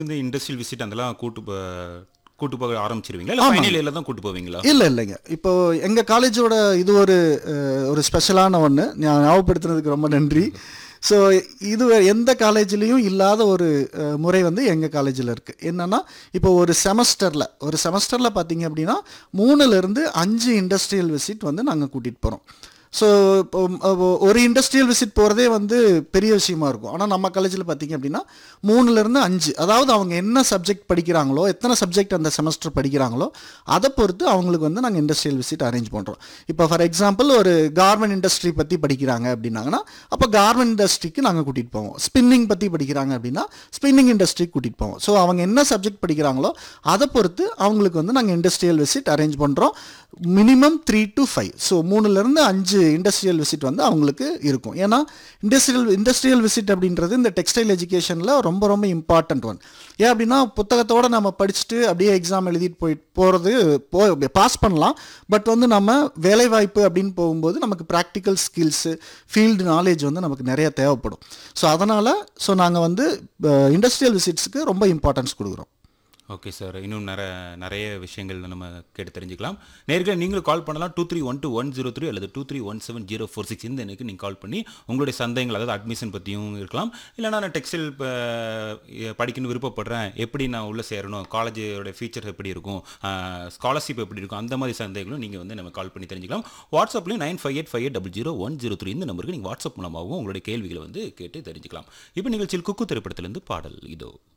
இந்த industrial visit அதெல்லாம் கூட்டு போ- கூட்டு போக ஆரம்பிச்சிருவீங்களா இல்லை ஃபைனல் இயரில் தான் கூட்டு போவீங்களா இல்லை இல்லைங்க இப்போ எங்கள் காலேஜோட இது ஒரு அஹ், ஒரு ஸ்பெஷலான ஒன்று ஞாபகப்படுத்துனதுக்கு ரொம்ப நன்றி ஸோ இது வே- எந்த காலேஜ்லேயும் இல்லாத ஒரு அஹ், முறை வந்து எங்கள் காலேஜில் இருக்குது என்னென்னா இப்போ ஒரு செமஸ்டரில் ஒரு செமஸ்டரில் பார்த்தீங்க அப்படின்னா மூணுலேருந்து அஞ்சு இண்டஸ்ட்ரியல் விசிட் வந்து நாங்கள் கூட்டிகிட்டு போகிறோம் ஸோ இப்போ அஹ், ஒரு இண்டஸ்ட்ரியல் விசிட் போகிறதே வந்து பெரிய விஷயமா இருக்கும் ஆனால் நம்ம காலேஜில் பார்த்தீங்க அப்படின்னா மூணுலேருந்து அஞ்சு அதாவது அவங்க என்ன சப்ஜெக்ட் படிக்கிறாங்களோ எத்தனை சப்ஜெக்ட் அந்த செமஸ்டர் படிக்கிறாங்களோ அதை பொறுத்து அவங்களுக்கு வந்து நாங்கள் இண்டஸ்ட்ரியல் விசிட் அரேஞ்ச் பண்ணுறோம் இப்போ ஃபார் எக்ஸாம்பிள் ஒரு கார்மெண்ட் இண்டஸ்ட்ரி பற்றி படிக்கிறாங்க அப்படின்னாங்கன்னா அப்போ கார்மெண்ட் இண்டஸ்ட்ரிக்கு நாங்கள் கூட்டிகிட்டு போவோம் ஸ்பின்னிங் பற்றி படிக்கிறாங்க அப்படின்னா ஸ்பின்னிங் இண்டஸ்ட்ரிக்கு கூட்டிகிட்டு போவோம் ஸோ அவங்க என்ன சப்ஜெக்ட் படிக்கிறாங்களோ அதை பொறுத்து அவங்களுக்கு வந்து நாங்கள் இண்டஸ்ட்ரியல் விசிட் அரேஞ்ச் பண்ணுறோம் minimum three to five so மூணுலேருந்து அஞ்சு இண்டஸ்ட்ரியல் விசிட் வந்து அவங்களுக்கு இருக்கும் ஏன்னா இண்டஸ்ட்ரியல் இண்டஸ்ட்ரியல் விசிட் அப்படின்றது இந்த டெக்ஸ்டைல் எஜுகேஷனில் ரொம்ப ரொம்ப இம்பார்ட்டன்ட் ஒன் ஏன் அப்படின்னா புத்தகத்தோட நம்ம படிச்சுட்டு அப்படியே எக்ஸாம் எழுதிட்டு போயிட்டு போகிறது போ பாஸ் பண்ணலாம் பட் வந்து நம்ம வேலைவாய்ப்பு அப்படின்னு போகும்போது நமக்கு ப்ராக்டிக்கல் ஸ்கில்ஸு ஃபீல்டு நாலேஜ் வந்து நமக்கு நிறைய தேவைப்படும் ஸோ அதனால் ஸோ நாங்கள் வந்து இண்டஸ்ட்ரியல் விசிட்ஸுக்கு ரொம்ப இம்பார்ட்டன்ஸ் கொடுக்குறோம் ஓகே சார் இன்னும் நிறைய நிறைய விஷயங்கள் நம்ம கேட்டு தெரிஞ்சுக்கலாம் நேர்களை நீங்களும் கால் பண்ணலாம் two three one two one zero three அல்லது two three one seven zero four six இந்த எனக்கு நீங்கள் கால் பண்ணி உங்களுடைய சந்தேகங்கள் அதாவது அட்மிஷன் பற்றியும் இருக்கலாம் இல்லைனா நான் டெக்ஸ்டைல் படிக்கணும்னு விருப்பப்படுறேன் எப்படி நான் உள்ளே சேரணும் காலேஜோட ஃபீச்சர் எப்படி இருக்கும் ஸ்காலர்ஷிப் எப்படி இருக்கும் அந்த மாதிரி சந்தேகங்களும் நீங்கள் வந்து நம்ம கால் பண்ணி தெரிஞ்சுக்கலாம் வாட்ஸ்அப்லையும் nine five eight five eight double zero one zero three இந்த நம்பருக்கு நீங்கள் வாட்ஸ்அப் மூலமாகவும் உங்களுடைய கேள்விகளை வந்து கேட்டு தெரிஞ்சுக்கலாம் இப்போ நிகழ்ச்சியில் குக்கு திரைப்படத்திலிருந்து பாடல் இதோ